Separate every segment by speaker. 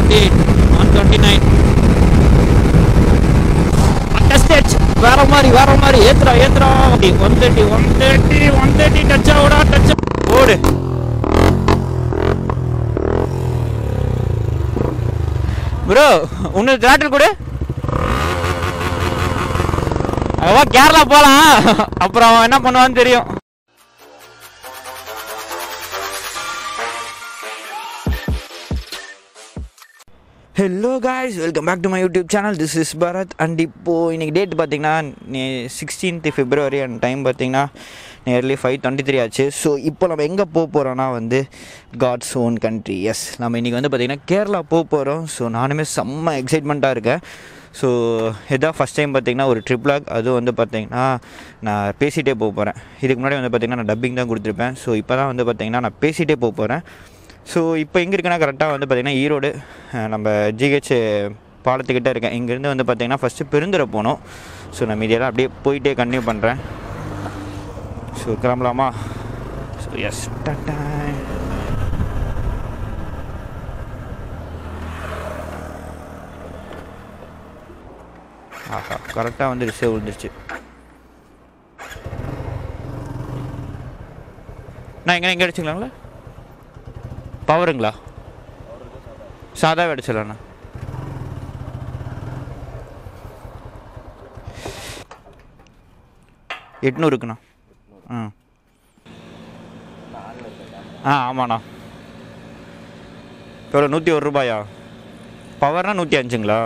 Speaker 1: Twenty eight one twenty nine test வேற மாதிரி வேற மாதிரி ஏத்துறா ஏத்துறா one thirty one thirty one thirty touch ஆகுடா டச் ஓடு ப்ரோ உன்னோட திராட்டில் கூட அவன் கேரளா போலாம் அப்புறம் அவன் என்ன பண்ணுவான்னு தெரியும் hello guys welcome back to my YouTube channel this is Bharath and இப்போது இன்றைக்கி டேட் பார்த்தீங்கன்னா நீ சிக்ஸ்டீன்த் பிப்ரவரி அண்ட் டைம் பார்த்தீங்கன்னா நியர்லி ஃபைவ் டுவெண்ட்டி த்ரீ ஆச்சு ஸோ இப்போ நம்ம எங்கே போக போகிறோன்னா வந்து காட்ஸ் ஓன் கண்ட்ரி எஸ் நம்ம இன்றைக்கி வந்து பார்த்திங்கன்னா கேரளா போக போகிறோம் ஸோ நானுமே செம்ம எக்ஸைட்மெண்ட்டாக இருக்கேன் ஸோ இதான் ஃபஸ்ட் டைம் பார்த்தீங்கன்னா ஒரு ட்ரிப் லாக் அதுவும் வந்து பார்த்தீங்கன்னா நான் பேசிகிட்டே போக போகிறேன் இதுக்கு முன்னாடி வந்து பார்த்திங்கன்னா நான் டப்பிங் தான் கொடுத்துருப்பேன் ஸோ இப்போ தான் வந்து பார்த்திங்கன்னா நான் பேசிகிட்டே போக போகிறேன் ஸோ இப்போ எங்கே இருக்குன்னா கரெக்டாக வந்து பார்த்திங்கன்னா ஈரோடு அஹ் நம்ம ஜிஹெச் பாலத்துக்கிட்ட இருக்கேன் இங்கேருந்து வந்து பார்த்திங்கன்னா ஃபஸ்ட்டு பெருந்துரை போகணும் ஸோ நான் மீதியெல்லாம் அப்படியே போயிட்டே கண்டினியூ பண்ணுறேன் ஸோ கிளம்பலாமா ஸோ எஸ் டாட்டா ஆஹா கரெக்டாக வந்து ரிசர்வ் விழுந்துருச்சு நான் எங்கே எங்கே அடிச்சுக்கலாங்களா பவருங்களா சாதாவே அடிச்சிடலாண்ணா எட்நூறுக்குண்ணா ம் ஆ ஆமாண்ணா எவ்வளோ நூற்றி ஒரு ரூபாயா பவர்னா நூற்றி அஞ்சுங்களா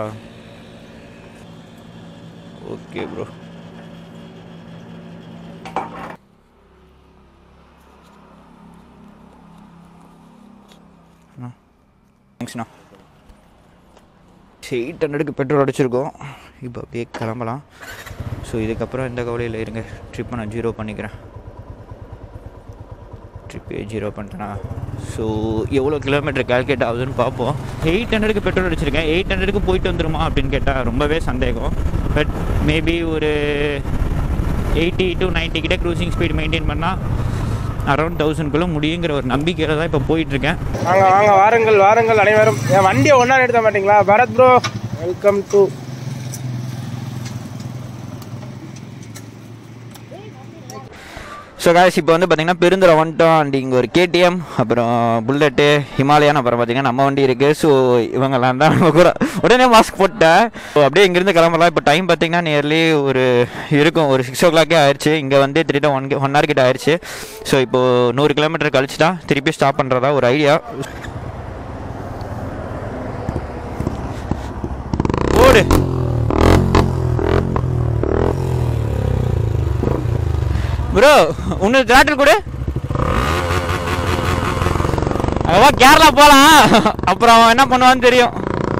Speaker 1: ஓகே ப்ரோ தேங்க்ஸ்ண்ணா எயிட் ஹண்ட்ரடுக்கு பெட்ரோல் அடிச்சிருக்கோம் இப்போ அப்படியே கிளம்பலாம் ஸோ இதுக்கப்புறம் எந்த கவலையில் இருங்க ட்ரிப்பை நான் ஜீரோ பண்ணிக்கிறேன் ட்ரிப்பே ஜீரோ பண்ணிட்டேனா ஸோ எவ்வளோ கிலோமீட்டர் கால்குலேட் ஆகுதுன்னு பார்ப்போம் எயிட் ஹண்ட்ரடுக்கு பெட்ரோல் அடிச்சிருக்கேன் எயிட் ஹண்ட்ரடுக்கு போயிட்டு வந்துருமா அப்படின்னு கேட்டால் ரொம்பவே சந்தேகம் பட் மேபி ஒரு எயிட்டி டு நைன்ட்டி கிட்ட க்ரூசிங் ஸ்பீட் மெயின்டைன் பண்ணால் அரௌண்ட் தௌசண்ட்குள்ளே முடியுங்கிற ஒரு நம்பிக்கையில் தான் இப்போ போயிட்டுருக்கேன்
Speaker 2: வாங்க வாங்க வாருங்கள் வாருங்கள் அனைவரும் என் வண்டியை ஒன்றா எடுத்த மாட்டீங்களா Bharath bro welcome to
Speaker 1: so guys இப்போ வந்து பார்த்தீங்கன்னா பெருந்துரை வந்துட்டோம் அண்ட் இங்கே ஒரு கேடிஎம் அப்புறம் புல்லட்டு ஹிமாலயான் அப்புறம் பார்த்தீங்கன்னா நம்ம வண்டி இருக்குது ஸோ இவங்கெல்லாம் தான் நம்ம கூட உடனே மாஸ்க் போட்டேன் ஸோ அப்படியே இங்கேருந்து கிளம்பலாம் இப்போ டைம் பார்த்தீங்கன்னா நியர்லி ஒரு இருக்கும் ஒரு சிக்ஸ் ஓ கிளாக்கே ஆயிடுச்சு இங்கே வந்து திருட்ட ஒன் ஒன் ஹவர் கிட்ட ஆயிடுச்சு ஸோ இப்போது நூறு கிலோமீட்டர் கழிச்சுட்டா திருப்பி ஸ்டாப் பண்ணுறதா ஒரு ஐடியா ஓடு ப்ரோ உன்னோட திராட்டில் கூட அவன் கேரளா போலாம் அப்புறம் அவன் என்ன பண்ணுவான்னு தெரியும்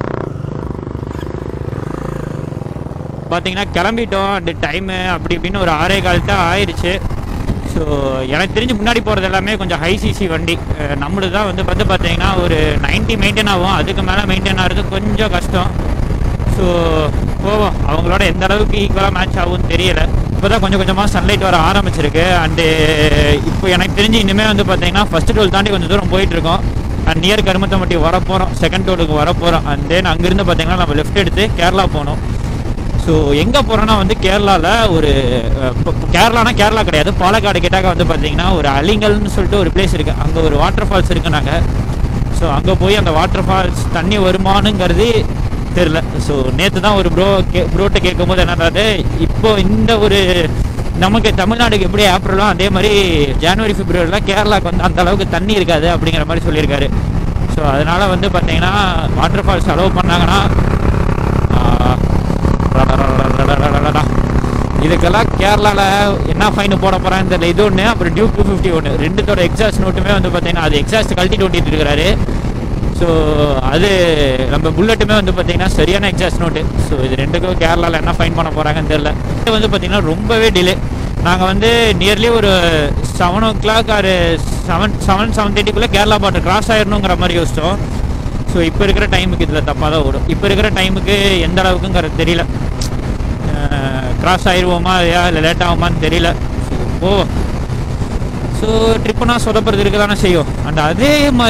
Speaker 1: பார்த்தீங்கன்னா கிளம்பிட்டோம் அந்த டைமு அப்படி இப்படின்னு ஒரு ஆறே கால் தான் ஆயிடுச்சு ஸோ எனக்கு தெரிஞ்சு முன்னாடி போகிறது எல்லாமே கொஞ்சம் ஹை சிசி வண்டி அஹ் நம்மளுது தான் வந்து பார்த்து பார்த்தீங்கன்னா ஒரு 90 மெயின்டைன் ஆகும் அதுக்கு மேலே மெயின்டைன் ஆகிறது கொஞ்சம் கஷ்டம் ஸோ போவோம் அவங்களோட எந்த அளவுக்கு ஈக்குவலாக மேட்ச் ஆகும்னு தெரியல இப்போ தான் கொஞ்சம் கொஞ்சமாக சன்லைட் வர ஆரம்பிச்சிருக்கு அண்டு இப்போ எனக்கு தெரிஞ்சு இனிமேல் வந்து பார்த்தீங்கன்னா ஃபஸ்ட் டோல் தாண்டி கொஞ்சம் தூரம் போயிட்டு இருக்கோம் அண்ட் நியர் கருமத்தம்பட்டி வர போகிறோம் செகண்ட் டோலுக்கு வர போகிறோம் அண்ட் தென் அங்கேருந்து பார்த்தீங்கன்னா நம்ம லெஃப்ட் எடுத்து கேரளா போகணும் ஸோ எங்கே போகிறோன்னா வந்து கேரளாவில் ஒரு அஹ், இப்போ கேரளானா கேரளா கிடையாது பாலக்காடு கிட்டாக்க வந்து பார்த்தீங்கன்னா ஒரு அலிங்கல்னு சொல்லிட்டு ஒரு பிளேஸ் இருக்குது அங்கே ஒரு வாட்டர் ஃபால்ஸ் இருக்கு நாங்கள் ஸோ அங்கே போய் அந்த வாட்டர் ஃபால்ஸ் தண்ணி வருமானுங்கிறது தெரில ஸோ நேற்று தான் ஒரு ப்ரோ கே ப்ரோட்ட கேட்கும்போது என்னது இப்போ இந்த ஒரு நமக்கு தமிழ்நாடுக்கு எப்படி ஏப்ரலோ அதே மாதிரி ஜனவரி பிப்ரவரிலாம் கேரளாக்கு வந்து அந்த அளவுக்கு தண்ணி இருக்காது அப்படிங்கிற மாதிரி சொல்லியிருக்காரு ஸோ அதனால வந்து பார்த்தீங்கன்னா வாட்டர் ஃபால்ஸ் அலோவ் பண்ணாங்கன்னா ஆஹ், டடடடடடடடடடா. இதுக்கெல்லாம் கேரளாவில் என்ன ஃபைன் போட போகிறான்னு தெரியல இது ஒன்று அப்புறம் டியூ டூ ஃபிஃப்டி ஒன்று ரெண்டுத்தோட எக்ஸாஸ்ட் நோட்டுமே வந்து பார்த்தீங்கன்னா அது எக்ஸாஸ்ட் கழட்டிட்டு ஓட்டிட்டு இருக்கிறாரு ஸோ அது நம்ம புல்லட்டுமே வந்து பார்த்தீங்கன்னா சரியான எக்ஸாஸ்ட் நோட்டு ஸோ இது ரெண்டுக்கும் கேரளாவில் என்ன ஃபைன் பண்ண போகிறாங்கன்னு தெரியல இது வந்து பார்த்தீங்கன்னா ரொம்பவே டிலே நாங்கள் வந்து நியர்லி ஒரு செவன் ஓ கிளாக் ஆறு செவன் செவன் செவன் தேர்ட்டிக்குள்ளே கேரளா பார்டர் கிராஸ் ஆயிடணுங்கிற மாதிரி யோசிச்சோம் ஸோ இப்போ இருக்கிற டைமுக்கு இதில் தப்பாக தான் ஓடும் இப்போ இருக்கிற டைமுக்கு எந்த அளவுக்குங்கிறது தெரியல கிராஸ் ஆயிடுவோமா இல்லையா இல்லை லேட் ஆகுமான்னு தெரியல ஸோ ஸோ ட்ரிப்புனா சொதப்புறது இருக்க தானே செய்யும் அண்ட் அதே மாதிரி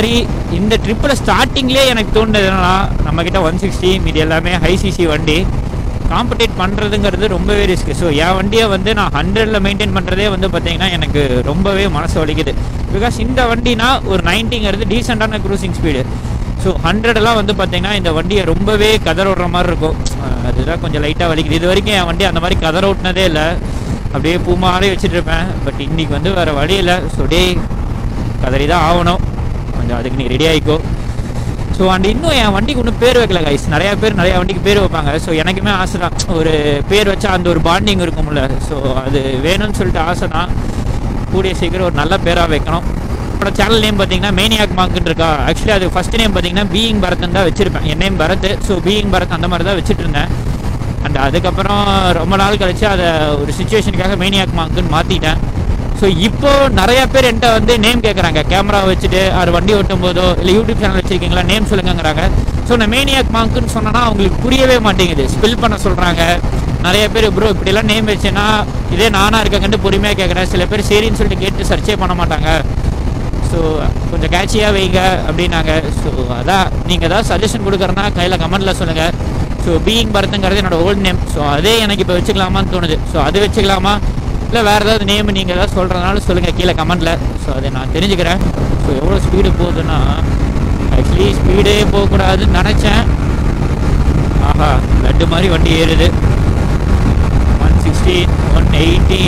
Speaker 1: இந்த ட்ரிப்பில் ஸ்டார்டிங்லேயே எனக்கு தோணுது என்னன்னா நம்மக்கிட்ட ஒன் சிக்ஸ்டி மீதி எல்லாமே ஹை சிசி வண்டி காம்படேட் பண்ணுறதுங்கிறது ரொம்பவே ரிஸ்க் ஸோ என் வண்டியை வந்து நான் ஹண்ட்ரடில் மெயின்டைன் பண்ணுறதே வந்து பார்த்தீங்கன்னா எனக்கு ரொம்பவே மனசு வலிக்குது பிகாஸ் இந்த வண்டினா ஒரு நைன்ட்டிங்கிறது டீசெண்டான க்ரூசிங் ஸ்பீடு ஸோ ஹண்ட்ரடெல்லாம் வந்து பார்த்தீங்கன்னா இந்த வண்டியை ரொம்பவே கதற விடுற மாதிரி இருக்கும் அஹ் அதுதான் கொஞ்சம் லைட்டாக வலிக்குது இது வரைக்கும் என் வண்டி அந்த மாதிரி கதற விட்டினதே இல்லை அப்படியே பூ மாதிரி வச்சுட்டு இருப்பேன் பட் இன்னைக்கு வந்து வேறு வழி இல்லை ஸோ டே கதறி தான் ஆகணும் கொஞ்சம் அதுக்கு நீ ரெடி ஆகிக்கோ ஸோ அண்ட் இன்னும் என் வண்டிக்கு இன்னும் பேர் வைக்கல கைஸ் நிறைய பேர் நிறைய வண்டிக்கு பேர் வைப்பாங்க ஸோ எனக்குமே ஆசை தான் ஒரு பேர் வச்சா அந்த ஒரு பாண்டிங் இருக்கும்ல ஸோ அது வேணும்னு சொல்லிட்டு ஆசை தான் கூடிய சீக்கிரம் ஒரு நல்ல பேராக வைக்கணும் என்னோட சேனல் நேம் பார்த்தீங்கன்னா மேனியாக் மார்க்குன்னு இருக்கா ஆக்சுவலி அது ஃபர்ஸ்ட் நேம் பார்த்தீங்கன்னா பீயிங் பரத்னு தான் வச்சிருப்பேன் என் name Bharath so being Bharath அந்த மாதிரி தான் வச்சுட்டு இருந்தேன் அண்ட் அதுக்கப்புறம் ரொம்ப நாள் கழிச்சு அதை ஒரு சுச்சுவேஷனுக்காக மேனியாக் மார்க்குன்னு மாற்றிட்டேன் ஸோ இப்போ நிறைய பேர் என்கிட்ட வந்து நேம் கேட்குறாங்க கேமரா வச்சுட்டு அது வண்டி ஓட்டும் போதோ இல்லை யூடியூப் சேனல் வச்சிருக்கீங்களா நேம் சொல்லுங்கங்கிறாங்க ஸோ நான் மேனியாக் மாங்க்குன்னு சொன்னேன்னா அவங்களுக்கு புரியவே மாட்டேங்குது ஸ்பெல் பண்ண சொல்கிறாங்க நிறைய பேர் ப்ரோ இப்படிலாம் நேம் வச்சேன்னா இதே நானாக இருக்கங்கன்ட்டு பொறுமையாக கேட்குறேன் சில பேர் சரின்னு சொல்லிட்டு கேட்டு சர்ச்சே பண்ண மாட்டாங்க ஸோ கொஞ்சம் கேட்சியாக வைங்க அப்படின்னாங்க ஸோ அதான் நீங்கள் ஏதாவது சஜஷன் கொடுக்குறேன்னா கையில் கமெண்ட்டில் சொல்லுங்கள் ஸோ பீயிங் பரத்துங்கிறது என்னோட ஓல்டு நேம் ஸோ அதே எனக்கு இப்போ வச்சுக்கலாமான்னு தோணுது ஸோ அது வச்சுக்கலாமா இல்லை வேறு ஏதாவது நேம் நீங்கள் ஏதாவது சொல்கிறதுனால சொல்லுங்கள் கீழே கமெண்ட்டில் ஸோ அதை நான் தெரிஞ்சுக்கிறேன் ஸோ எவ்வளோ ஸ்பீடு போகுதுன்னா ஆக்சுவலி ஸ்பீடே போகக்கூடாதுன்னு நினச்சேன் ஆஹா லட்டு மாதிரி வண்டி ஏறுது ஒன் சிக்ஸ்டி ஒன் எயிட்டி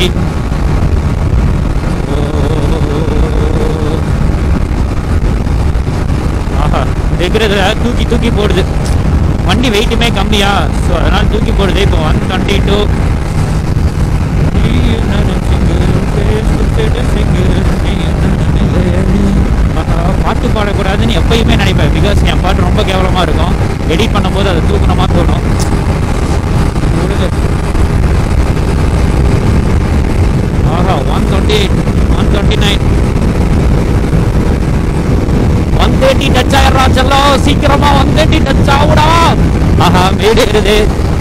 Speaker 1: ஆஹா இருக்கிறத தூக்கி தூக்கி போடுது வண்டி வெயிட்டுமே கம்மியா ஸோ அதனால தூக்கி போடுது இப்போ ஒன் டுவெண்ட்டி டூ பாட்டு பாடக்கூடாதுன்னு எப்பயுமே நினைப்பேன் பிகாஸ் என் பாட்டு ரொம்ப கேவலமாக இருக்கும் எடிட் பண்ணும்போது அதை தூக்கணுமா தோணும் விடுங்க. ஆஹா one twenty one twenty nine one thirty touch ஆயிடுறா செல்லம் சீக்கிரமா ஒன் தேர்ட்டி டச் ஆகுடா ஆஹா மேடு ஏறுது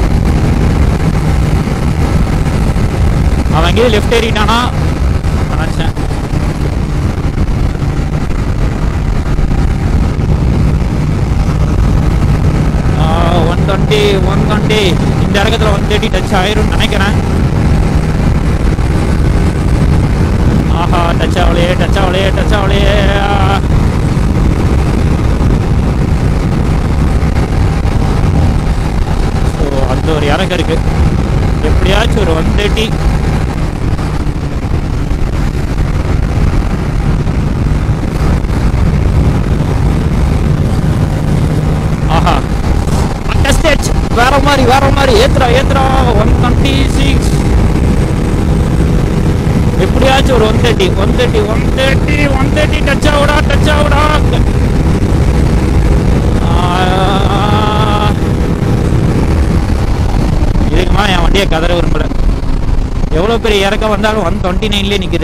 Speaker 1: அவன் எங்கேயும் லெஃப்ட் ஏறிட்டானா நினச்சேன் ஒன் டுவெண்ட்டி ஒன் டுவெண்ட்டி இந்த இடத்துல ஒன் தேர்ட்டி டச் ஆயிரும்னு நினைக்கிறேன் ஆஹா டச் ஆகலையே டச் ஆகலையே டச் ஆகலையே ஸோ அந்த ஒரு இறக்கம் இருக்கு எப்படியாச்சும் ஒரு ஒன் தேர்ட்டி ஆஹா ஸ்டேஜ் வேற மாதிரி வேற மாதிரி ஏத்துறா ஏத்துறா ஒன் டுவெண்ட்டி சிக்ஸ் எப்படியாச்சும் ஒரு one thirty one thirty one thirty one thirty touch ஆகுடா டச் ஆகுடா இதுக்குமா என் வண்டியை கதற விரும்பல எவ்வளோ பெரிய இறக்கம் வந்தாலும் ஒன் டுவெண்ட்டி நைன்லேயே நிற்குது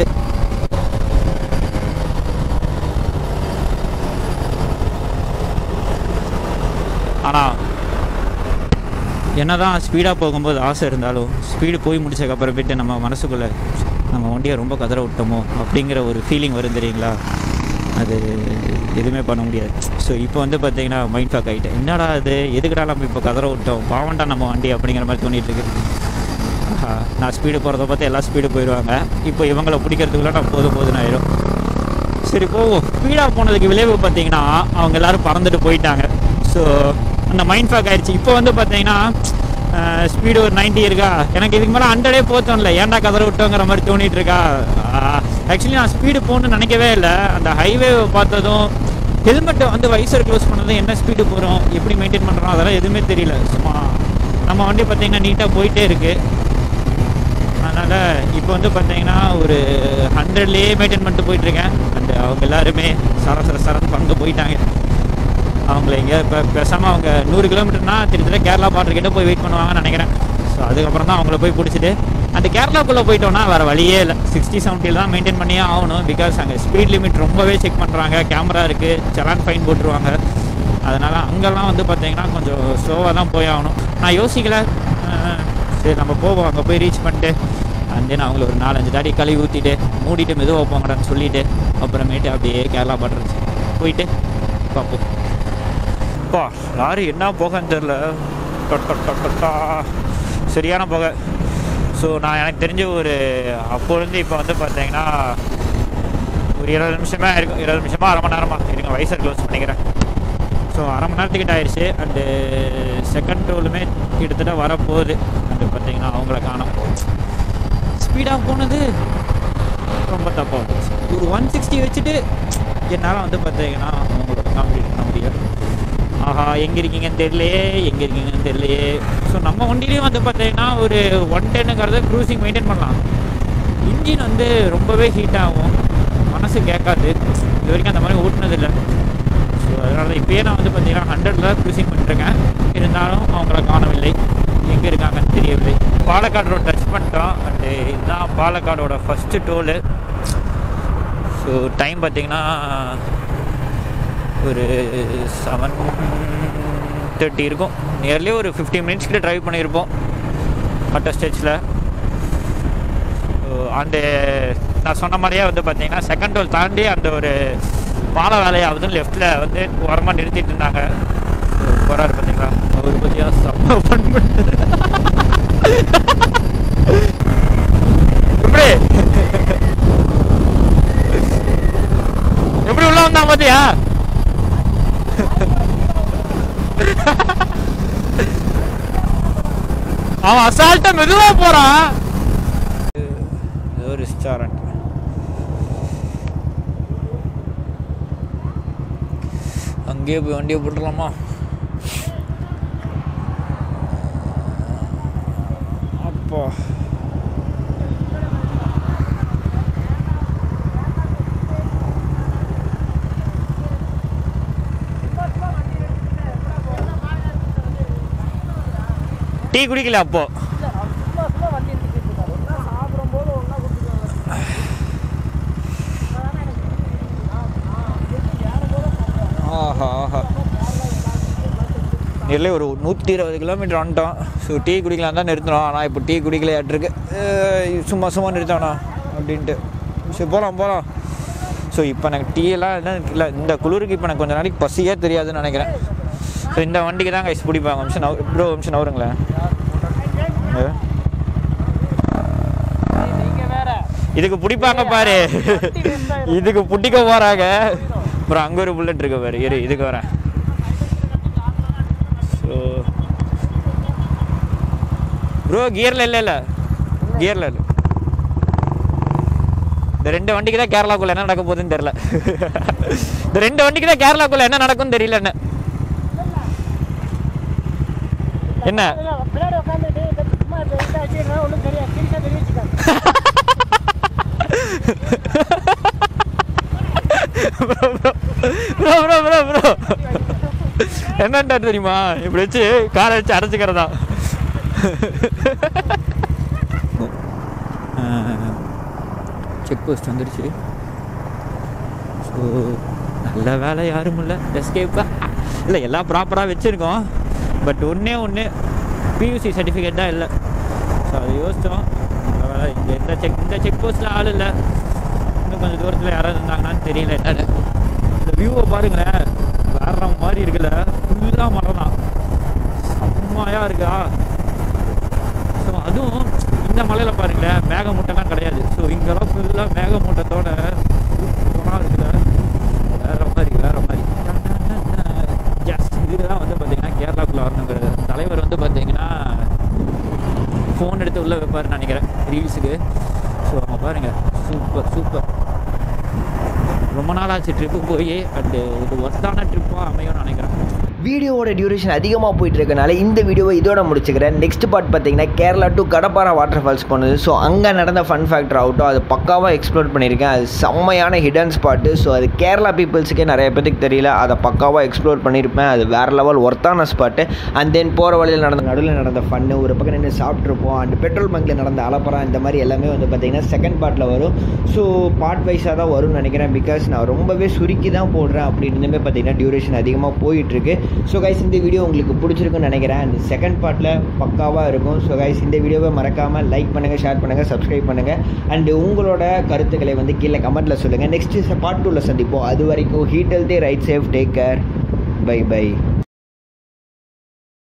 Speaker 1: ஆனால் என்னதான் ஸ்பீடாக போகும்போது ஆசை இருந்தாலும் ஸ்பீடு போய் முடிச்சதுக்கப்புறமேட்டு நம்ம மனசுக்குள்ளே நம்ம வண்டியை ரொம்ப கதற விட்டோமோ அப்படிங்கிற ஒரு ஃபீலிங் வரும் தெரியுங்களா அது எதுவுமே பண்ண முடியாது ஸோ இப்போ வந்து பார்த்தீங்கன்னா மைண்ட் ஃபேக் ஆகிட்டேன் என்னடா அது எதுக்குடா நம்ம இப்போ கதற விட்டோம் பாவண்டா நம்ம வண்டி அப்படிங்கிற மாதிரி தோணிட்டு இருக்கு ஆஹா, நான் ஸ்பீடு போகிறத பார்த்து எல்லாம் ஸ்பீடு போயிடுவாங்க இப்போ இவங்களை பிடிக்கிறதுக்குள்ள நான் போதும் போதுன்னு ஆயிடும் சரி போவோம் ஸ்பீடாக போனதுக்கு விளைவு பார்த்தீங்கன்னா அவங்க எல்லாரும் பறந்துட்டு போயிட்டாங்க ஸோ அந்த மைண்ட் ஃபேக் ஆயிடுச்சு இப்போ வந்து பார்த்தீங்கன்னா ஸ்பீடு ஒரு 90 இருக்கா எனக்கு இதுக்கு மேலே ஹண்ட்ரடே போத்தோம்ல ஏன்டா கதற விட்டோங்கிற மாதிரி தோணிட்டு இருக்கா ஆக்சுவலி நான் ஸ்பீடு போகணும்னு நினைக்கவே இல்லை அந்த ஹைவே பார்த்ததும் ஹெல்மெட்டை வந்து வைசர் க்ளோஸ் பண்ணதும் என்ன ஸ்பீடு போகிறோம் எப்படி மெயின்டைன் பண்ணுறோம் அதெல்லாம் எதுவுமே தெரியல சும்மா நம்ம வண்டி பார்த்தீங்கன்னா நீட்டாக போயிட்டே இருக்குது அதனால் இப்போ வந்து பார்த்தீங்கன்னா ஒரு ஹண்ட்ரட்லேயே மெயின்டைன் பண்ணிட்டு போயிட்டுருக்கேன் அண்ட் அவங்க எல்லாருமே சர சர சரன்னு பறந்து போயிட்டாங்க அவங்கள எங்கேயா இப்போ பேசாமல் அவங்க நூறு கிலோமீட்டர்னா திருத்தல கேரளா பார்டர் கிட்ட போய் வெயிட் பண்ணுவாங்கன்னு நினைக்கிறேன் ஸோ அதுக்கப்புறம் தான் அவங்கள போய் பிடிச்சிட்டு அந்த கேரளாக்குள்ளே போயிட்டோம்னா வேறு வழியே இல்லை சிக்ஸ்டி செவன்ட்டியில் தான் மெயின்டைன் பண்ணியே ஆகணும் பிகாஸ் அங்கே ஸ்பீட் லிமிட் ரொம்பவே செக் பண்ணுறாங்க கேமரா இருக்குது சலான் ஃபைன் போட்டுருவாங்க அதனால் அங்கெல்லாம் வந்து பார்த்தீங்கன்னா கொஞ்சம் ஸ்லோவாக தான் போய் ஆகணும் நான் யோசிக்கல அஹ், சரி நம்ம போவோம் அங்கே போய் ரீச் பண்ணிட்டு அண்ட் தென் அவங்கள ஒரு நாலஞ்சு தாடி கழுவி ஊற்றிட்டு மூடிட்டு மெதுவாக போங்கடான்னு சொல்லிட்டு அப்புறமேட்டு அப்படியே கேரளா பார்டர் போயிட்டு பார்ப்போம் அப்பா லாரி என்ன போகன்னு தெரில டொட் டொட் டொட் டொட்டா. சரியான புகை ஸோ நான் எனக்கு தெரிஞ்ச ஒரு அப்போலேருந்து இப்போ வந்து பார்த்தீங்கன்னா ஒரு இருபது நிமிஷமே இருக்கும் இருபது நிமிஷமா அரை மணி நேரமா இருங்க வயசை க்ளோஸ் பண்ணிக்கிறேன் ஸோ அரை மணி நேரத்துக்கிட்ட ஆயிடுச்சு அண்டு செகண்ட் ரோலுமே கிட்டத்தட்ட வரப்போகுது அண்டு பார்த்தீங்கன்னா அவங்கள காணோம் ஸ்பீடாக போனது ரொம்ப தப்பாக போச்சு ஒரு ஒன் சிக்ஸ்டி வச்சுட்டு என்னால் வந்து பார்த்தீங்கன்னா உங்களுக்கு கம்ப்ளீட் பண்ண முடியும் ஆஹா எங்கே இருக்கீங்கன்னு தெரியலையே எங்கே இருக்கீங்கன்னு தெரியலையே ஸோ நம்ம வண்டிலையும் வந்து பார்த்தீங்கன்னா ஒரு ஒன் டென்னுங்கிறத க்ரூசிங் மெயின்டைன் பண்ணலாம் இன்ஜின் வந்து ரொம்பவே ஹீட் ஆகும் மனசு கேட்காது இது வரைக்கும் அந்த மாதிரி ஓட்டுனதில்லை ஸோ அதனால இப்போயே நான் வந்து பார்த்தீங்கன்னா ஹண்ட்ரடில் க்ரூசிங் பண்ணிருக்கேன் இருந்தாலும் அவங்கள காணவில்லை எங்கே இருக்காங்கன்னு தெரியவில்லை பாலக்காடு ரோட் டச் பண்ணிட்டோம் அண்டு இதுதான் பாலக்காடோட ஃபஸ்ட்டு டோலு ஸோ டைம் பார்த்தீங்கன்னா ஒரு செவன் தேர்ட்டி இருக்கும் நியர்லி ஒரு ஃபிஃப்டி மினிட்ஸ் கிட்ட ட்ரைவ் பண்ணியிருப்போம் அட்ட ஸ்டேஜில் அந்த நான் சொன்ன மாதிரியே வந்து பார்த்தீங்கன்னா செகண்ட் டோல் தாண்டி அந்த ஒரு பால வேலையாகுதுன்னு லெஃப்டில் வந்து ஓரமாக நிறுத்திட்டு இருந்தாங்க போகிறாரு பார்த்தீங்களா அவர் பற்றியா செம்ம ஃபன் பண்ணுறது எப்படி எப்படி உள்ள வந்தான் பார்த்தியா அவன் அசால்ட்டா மெதுவா போறான் ஏதோ ரெஸ்டாரண்ட் அங்கேயே போய் வண்டியை போட்டுடலாமா அப்பா டீ குடிக்கல அப்போ ஆஹா ஆஹா இல்லை ஒரு நூற்றி இருபது கிலோமீட்டர் வந்துட்டோம் ஸோ டீ குடிக்கலாம் தான் நிறுத்தினோம் ஆனால் இப்போ டீ குடிக்கலையாட்டிருக்கு அஹ் சும்மா சும்மா நிறுத்தணும் அப்படின்ட்டு சரி போகலாம் போகலாம் ஸோ இப்போ எனக்கு டீ எல்லாம் என்ன இல்லை இந்த குளிருக்கு இப்போ எனக்கு கொஞ்ச நாளைக்கு பசியே தெரியாதுன்னு நினைக்கிறேன் ஸோ இந்த வண்டிக்கு தான் கைஸ் பிடிப்பாங்க நிமிஷம் நவ ப்ரோ நிமிஷம் நவருங்களேன் அஹ். இதுக்கு பிடிப்பாங்க பாரு இதுக்கு பிடிக்க போறாங்க அப்புறம் அங்க ஒரு புல்லட் இருக்கு பாரு இரு இதுக்கு வரேன் ஸோ ப்ரோ கியர்ல இல்ல இல்ல கியர்ல இல்ல இந்த ரெண்டு வண்டிக்கு தான் கேரளாக்குள்ள என்ன நடக்க போகுதுன்னு தெரியல இந்த ரெண்டு வண்டிக்கு தான் கேரளாக்குள்ள என்ன நடக்கும்னு தெரியல என்ன என்ன
Speaker 3: பின்னாடி உட்காந்துட்டு சும்மா வச்சுக்கிறேன் ஒன்றும் தெரியாது சீரியஸாக தெரிவிச்சுக்காங்க
Speaker 1: ப்ரோ ப்ரோ ப்ரோ ப்ரோ என்னன்டா தெரியுமா இப்படி வச்சு காரை வச்சு அடைச்சிக்கிறதா செக் போஸ்ட் வந்துருச்சு ஸோ நல்ல வேலை யாரும் இல்லை எஸ்கேப்பாக இல்லை எல்லாம் ப்ராப்பராக வச்சுருக்கோம் பட் ஒன்றே ஒன்று பியூசி சர்டிஃபிகேட் தான் இல்லை ஸோ அதை யோசித்தோம் நல்ல வேலை இங்கே இந்த செக் இந்த செக் போஸ்ட்டில் ஆள் இல்லை இன்னும் கொஞ்சம் தூரத்தில் யாராவது இருந்தாங்கன்னான்னு தெரியல என்னன்னு இந்த வியூவை பாருங்களேன் வேற மாதிரி இருக்குல்ல ஃபுல்லாக மரம் தான் செம்மையாக இருக்கா ஸோ அதுவும் இந்த மலையில் பாருங்களேன் மேகமூட்டம்லாம் கிடையாது ஸோ இங்கெல்லாம் ஃபுல்லாக மேகமூட்டத்தோட சூப்பராக இருக்குல்ல வேற மாதிரி வேற மாதிரி எஸ் இதுதான் வந்து பார்த்தீங்கன்னா கேரளாக்குள்ள வரணுங்கிறது தலைவர் வந்து பார்த்தீங்கன்னா ஃபோன் எடுத்து உள்ளே வைப்பாருன்னு நினைக்கிறேன் ரீல்ஸுக்கு ஸோ அவங்க பாருங்க சூப்பர் சூப்பர் ரொம்ப நாள் ஆச்சு ட்ரிப்பு போய் அண்டு இது ஒர்த்தான ட்ரிப்பாக அமையும்னு நினைக்கிறேன்
Speaker 4: வீடியோவோட டியூரேஷன் அதிகமாக போயிட்டு இருக்கனால இந்த வீடியோவை இதோட முடிச்சுக்கிறேன் நெக்ஸ்ட் பார்ட் பார்த்தீங்கன்னா Kerala to Kadappara waterfalls போனது ஸோ அங்கே நடந்த ஃபன் ஃபேக்டர் ஆகட்டும் அது பக்காவாக எக்ஸ்ப்ளோர் பண்ணியிருக்கேன் அது செம்மையான ஹிடன் ஸ்பாட்டு ஸோ அது கேரளா பீப்புள்ஸுக்கே நிறைய பேருக்கு தெரியல அதை பக்காவாக எக்ஸ்ப்ளோர் பண்ணியிருப்பேன் அது வேறு லெவல் ஒர்த்தான ஸ்பாட்டு அண்ட் தென் போகிற வழியில் நடந்த நடுவில் நடந்த ஃபன்னு ஒரு பக்கம் நின்று சாப்பிட்ருப்போம் அண்ட் பெட்ரோல் பங்க்கில் நடந்த அலப்பறம் இந்த மாதிரி எல்லாமே வந்து பார்த்தீங்கன்னா செகண்ட் பார்ட்டில் வரும் ஸோ பார்ட் வைஸாக தான் வரும்னு நினைக்கிறேன் பிகாஸ் நான் ரொம்பவே சுருக்கி தான் போடுறேன் அப்படின்னுமே பார்த்தீங்கன்னா டியூரேஷன் அதிகமாக போயிட்டுருக்கு ஸோ கைஸ் இந்த வீடியோ உங்களுக்கு பிடிச்சிருக்குன்னு நினைக்கிறேன் அண்ட் செகண்ட் பார்ட்டில் பக்காவாக இருக்கும் ஸோ கைஸ் இந்த வீடியோவை மறக்காமல் லைக் பண்ணுங்கள் ஷேர் பண்ணுங்கள் சப்ஸ்கிரைப் பண்ணுங்கள் அண்ட் உங்களோட கருத்துக்களை வந்து கீழே கமெண்ட்டில் சொல்லுங்கள் நெக்ஸ்ட் பார்ட் டூவில் சந்திப்போம் அது வரைக்கும் ஹீட் ஹெல்த்தே right safe take care bye by